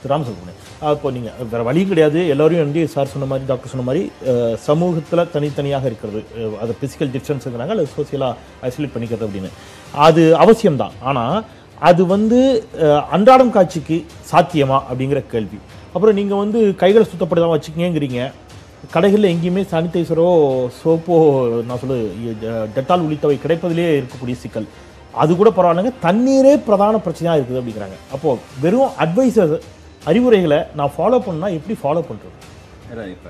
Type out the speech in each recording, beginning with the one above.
ராமசுப்ரமணியன் அப்போ நீங்கள் வேறு வழியும் கிடையாது எல்லாரையும் வந்து சார் சொன்ன மாதிரி டாக்டர் சொன்ன மாதிரி சமூகத்தில் தனித்தனியாக இருக்கிறது அஹ், அது ஃபிசிக்கல் டிஸ்டன்ஸுங்கிறாங்க அல்லது சோசியலாக ஐசோலேட் பண்ணிக்கிறது அப்படின்னு அது அவசியம்தான் ஆனால் அது வந்து அஹ், அன்றாடம் காட்சிக்கு சாத்தியமா அப்படிங்கிற கேள்வி அப்புறம் நீங்கள் வந்து கைகளை சுத்தப்படுத்தாம வச்சுக்கங்கிறீங்க கடைகளில் எங்கேயுமே சானிடைசரோ சோப்போ நான் சொல்லு டெட்டால் உள்ளிட்டவை கிடைப்பதிலே இருக்கக்கூடிய சிக்கல் அது கூட பரவாயில்லைங்க தண்ணீரே பிரதான பிரச்சனையாக இருக்குது அப்படிங்கிறாங்க அப்போது வெறும் அட்வைசர் அறிவுரைகளை நான் ஃபாலோ பண்ணா எப்படி ஃபாலோ பண்ணுறது ஏன்னா இப்போ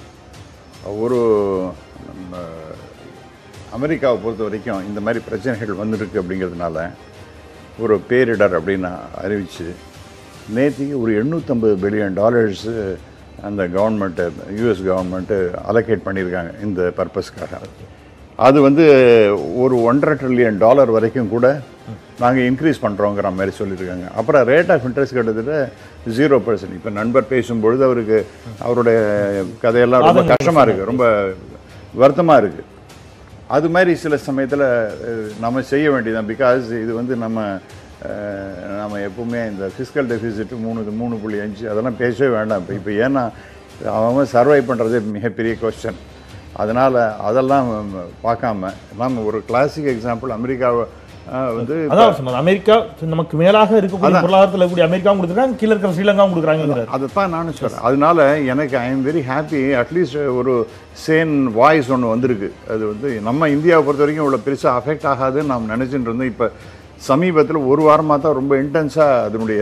ஒரு நம்ம அமெரிக்காவை பொறுத்த வரைக்கும் இந்த மாதிரி பிரச்சனைகள் வந்திருக்கு அப்படிங்கிறதுனால ஒரு பேரிடர் அப்படின்னு அறிவிச்சு நேற்றுக்கு ஒரு எண்ணூற்றம்பது பில்லியன் டாலர்ஸு அந்த கவர்மெண்ட்டு யூஎஸ் கவர்மெண்ட்டு அலோகேட் பண்ணியிருக்காங்க இந்த பர்பஸ்க்காக அது வந்து ஒரு ஒன்றரை ட்ரில்லியன் டாலர் வரைக்கும் கூட நாங்கள் இன்க்ரீஸ் பண்ணுறோங்கிற மாதிரி சொல்லியிருக்காங்க அப்புறம் ரேட் ஆஃப் இன்ட்ரெஸ்ட் கிட்டத்தட்ட ஜீரோ பர்சன்ட் இப்போ நண்பர் பேசும்பொழுது அவருக்கு அவருடைய கதையெல்லாம் ரொம்ப கஷ்டமாக இருக்குது ரொம்ப வருத்தமாக இருக்குது அது மாதிரி சில சமயத்தில் நம்ம செய்ய வேண்டியதான் பிகாஸ் இது வந்து நம்ம அஹ், நம்ம எப்பவுமே இந்த ஃபிசிக்கல் டெபிசிட் மூணு மூணு புள்ளி அஞ்சு அதெல்லாம் பேசவே வேண்டாம் இப்போ இப்போ ஏன்னா அவன் சர்வை பண்ணுறதே மிகப்பெரிய கொஸ்டின் அதனால் அதெல்லாம் பார்க்காம நம்ம ஒரு கிளாசிக் எக்ஸாம்பிள் அமெரிக்காவை அஹ், வந்து அதான் அவர் சொன்னார் அமெரிக்கா நமக்கு மேலாக இருக்கக்கூடிய பொருளாதாரத்தில் இருக்கக்கூடிய அமெரிக்காவும் கொடுக்குறாங்க கீழே இருக்கிற ஸ்ரீலங்காவும் கொடுக்குறாங்கிறார் அதைத்தான் நானும் சொல்கிறேன் அதனால எனக்கு I am very happy at least ஒரு சேன் வாய்ஸ் ஒன்று வந்திருக்கு அது வந்து நம்ம இந்தியாவை பொறுத்த வரைக்கும் இவ்வளோ பெருசாக அஃபெக்ட் ஆகாதுன்னு நாம் நினச்சிட்டு இருந்தோம் இப்போ சமீபத்தில் ஒரு வாரமாக தான் ரொம்ப இன்டென்ஸாக அதனுடைய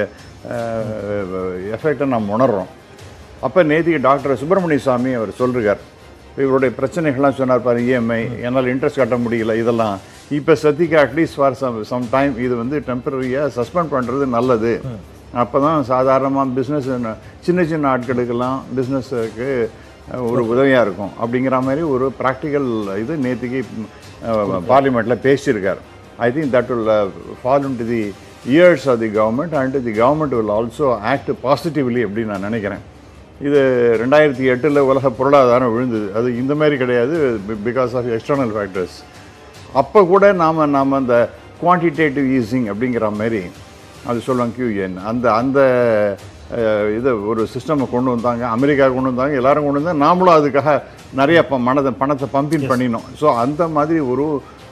எஃபெக்டை நாம் உணர்றோம் அப்போ நேத்திக்கு டாக்டர் சுப்பிரமணிய சாமி அவர் சொல்றார் இவருடைய பிரச்சனைகள்லாம் சொன்னார் பாரு இஎம்ஐ என்னால் இன்ட்ரெஸ்ட் கட்ட முடியல இதெல்லாம் இப்போ சத்திக்கு at least for some some time இது வந்து டெம்பரரியாக சஸ்பெண்ட் பண்ணுறது நல்லது அப்போ தான் சாதாரணமாக பிஸ்னஸ் சின்ன சின்ன ஆட்களுக்கெல்லாம் பிஸ்னஸுக்கு ஒரு உதவியாக இருக்கும் அப்படிங்கிற மாதிரி ஒரு ப்ராக்டிக்கல் இது நேற்றுக்கு பார்லிமெண்ட்டில் பேசியிருக்கார் I think that will fall to the ears of the government and the government will also act positively அப்படின்னு நான் நினைக்கிறேன் இது ரெண்டாயிரத்தி எட்டில் உலக பொருளாதாரம் விழுந்தது அது இந்த மாதிரி கிடையாது பிகாஸ் ஆஃப் எக்ஸ்டர்னல் ஃபேக்டர்ஸ் அப்போ கூட நாம் நாம் அந்த குவான்டிடேட்டிவ் ஈஸிங் அப்படிங்கிற மாதிரி அது சொல்லுவாங்க கியூஎன் அந்த அந்த அஹ், இதை ஒரு சிஸ்டமை கொண்டு வந்தாங்க அமெரிக்கா கொண்டு வந்தாங்க எல்லாரும் கொண்டு வந்தாங்க நாமளும் அதுக்காக நிறைய ப மனதை பணத்தை பம்பின் பண்ணினோம் ஸோ அந்த மாதிரி ஒரு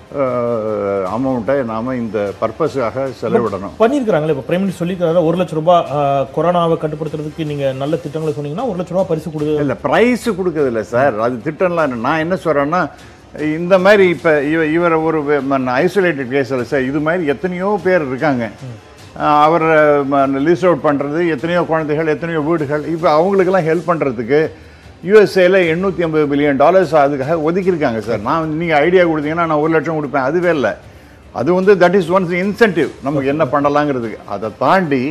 அமௌண்ட்டை நாம் இந்த பர்பஸுக்காக செலவிடணும் பண்ணியிருக்கிறாங்களே இப்போ பிரைம் மினிஸ்டர் சொல்லியிருக்காரு ஒரு லட்ச ரூபாய் ஆஹ், கொரோனாவை கட்டுப்படுத்துறதுக்கு நீங்கள் நல்ல திட்டங்களை சொன்னீங்கன்னா ஒரு லட்ச ரூபாய் பரிசு கொடு இல்லை ப்ரைஸ் கொடுக்கறதில்ல சார் அது திட்டம்லாம் இல்லை. நான் என்ன சொல்கிறேன்னா இந்த மாதிரி இப்போ இவ இவர் ஒரு ஐசோலேட்டட் கேஸில் சார் இது மாதிரி எத்தனையோ பேர் இருக்காங்க அஹ் அவர் லிஸ்ட் அவுட் பண்ணுறது எத்தனையோ குழந்தைகள் எத்தனையோ வீடுகள் இப்போ அவங்களுக்கெல்லாம் ஹெல்ப் பண்ணுறதுக்கு யூஎஸ்ஏல எண்ணூற்றி ஐம்பது பில்லியன் டாலர்ஸ் அதுக்காக ஒதுக்கியிருக்காங்க சார் நான் நீங்கள் ஐடியா கொடுத்தீங்கன்னா நான் ஒரு லட்சம் கொடுப்பேன் அதுவே இல்லை அது வந்து தட் இஸ் ஒன்ஸ் இன்சென்டிவ் நமக்கு என்ன பண்ணலாங்கிறதுக்கு அதை தாண்டி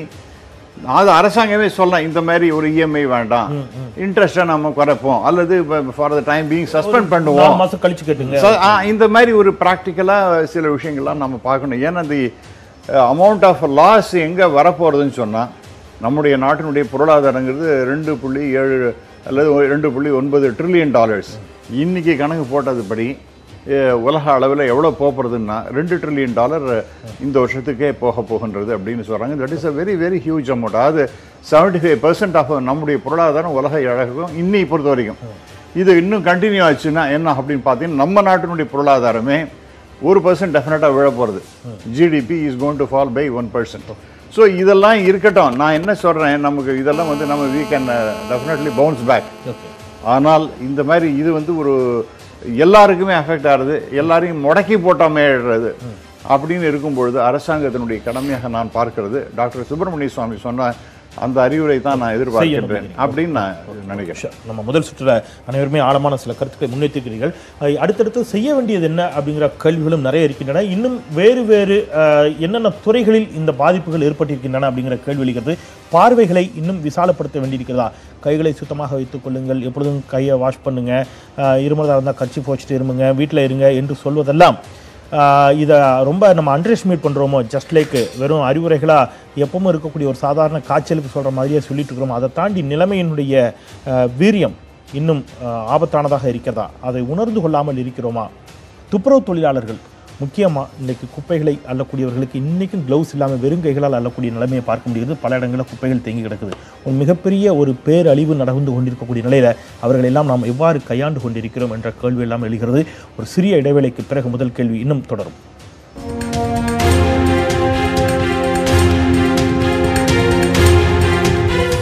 அது அரசாங்கமே சொல்லலாம் இந்த மாதிரி ஒரு இஎம்ஐ வேண்டாம் இன்ட்ரெஸ்ட்டை நம்ம குறைப்போம் அல்லது for the time being suspend பண்ணுவோம் நாலு மாசம் கழிச்சு கேட்டுங்க So, ஆ, இந்த மாதிரி ஒரு ப்ராக்டிக்கலாக சில விஷயங்கள்லாம் நம்ம பார்க்கணும் ஏன்னா தி அமௌண்ட் ஆஃப் லாஸ் எங்கே வரப்போகிறதுன்னு சொன்னால் நம்முடைய நாட்டினுடைய பொருளாதாரங்கிறது ரெண்டு புள்ளி ஏழு அல்லது ஒரு ரெண்டு புள்ளி ஒன்பது ட்ரில்லியன் டாலர்ஸ் இன்னைக்கு கணக்கு போட்டதுபடி அஹ், உலக அளவில் எவ்வளோ போகிறதுன்னா ரெண்டு ட்ரில்லியன் டாலர் இந்த வருஷத்துக்கே போக போகின்றது அப்படின்னு சொல்கிறாங்க that is a very very huge amount அதாவது செவன்டி ஃபைவ் பர்சன்ட் ஆஃப் நம்முடைய பொருளாதாரம் உலக அழகும் இன்னை பொறுத்த வரைக்கும் இது இன்னும் கண்டினியூ ஆச்சுன்னா என்ன அப்படின்னு பார்த்தீங்கன்னா நம்ம நாட்டினுடைய பொருளாதாரமே ஒரு பர்சன்ட் டெஃபினட்டாக விழ போகிறது GDP is going to fall by one percent so இதெல்லாம் இருக்கட்டும் நான் என்ன சொல்கிறேன் நமக்கு இதெல்லாம் வந்து நம்ம we can definitely bounce back okay ஆனால் இந்த மாதிரி இது வந்து ஒரு எல்லாருக்குமே அஃபெக்ட் ஆகுது எல்லாரையும் முடக்கி போட்டாமேடுறது அப்படின்னு இருக்கும் பொழுது அரசாங்கத்தினுடைய கடமையாக நான் பார்க்கிறது டாக்டர் சுப்பிரமணிய சுவாமி சொன்ன அந்த அறிவுரை தான் நான் எதிர்பார்க்கின்றேன் அப்படின்னு நான் நினைக்கிறேன் Sure. நம்ம முதல் சுற்றுல அனைவருமே ஆழமான சில கருத்துக்களை முன்வைத்திருக்கிறீர்கள் அஹ் அடுத்தடுத்து செய்ய வேண்டியது என்ன அப்படிங்கிற கேள்விகளும் நிறைய இருக்கின்றன இன்னும் வேறு வேறு அஹ், என்னென்ன துறைகளில் இந்த பாதிப்புகள் ஏற்பட்டிருக்கின்றன அப்படிங்கிற கேள்வி எழுகிறது பார்வைகளை இன்னும் விசாலப்படுத்த வேண்டியிருக்கிறதா கைகளை சுத்தமாக வைத்துக் கொள்ளுங்கள் எப்பொழுதும் கையை வாஷ் பண்ணுங்க அஹ், இருமலதாக இருந்தால் கட்சி போச்சுட்டு இருமுங்க வீட்டில் இருங்க என்று சொல்வதெல்லாம் ஆஹ் இதை ரொம்ப நம்ம அண்டர் எஸ்டிமேட் பண்ணுறோமோ ஜஸ்ட் லைக் வெறும் அறிவுரைகளாக எப்பவும் இருக்கக்கூடிய ஒரு சாதாரண காய்ச்சலுக்கு சொல்கிற மாதிரியே சொல்லிட்டு இருக்கிறோம் அதை தாண்டி நிலைமையினுடைய ஆஹ் வீரியம் இன்னும் ஆஹ் ஆபத்தானதாக இருக்கிறதா அதை உணர்ந்து கொள்ளாமல் இருக்கிறோமா துப்புரவு தொழிலாளர்கள் முக்கியமாக இன்றைக்கு குப்பைகளை அள்ளக்கூடியவர்களுக்கு இன்றைக்கும் க்ளவுஸ் இல்லாமல் வெறும் கைகளால் அள்ளக்கூடிய நிலைமையை பார்க்க முடியுது பல இடங்களில் குப்பைகள் தேங்கி கிடக்குது ஒரு மிகப்பெரிய ஒரு பேரழிவு நடந்து கொண்டிருக்கக்கூடிய நிலையில் அவர்கள் எல்லாம் நாம் எவ்வாறு கையாண்டு கொண்டிருக்கிறோம் என்ற கேள்வி எல்லாம் எழுகிறது ஒரு சிறிய இடைவேளைக்கு பிறகு முதல் கேள்வி இன்னும் தொடரும்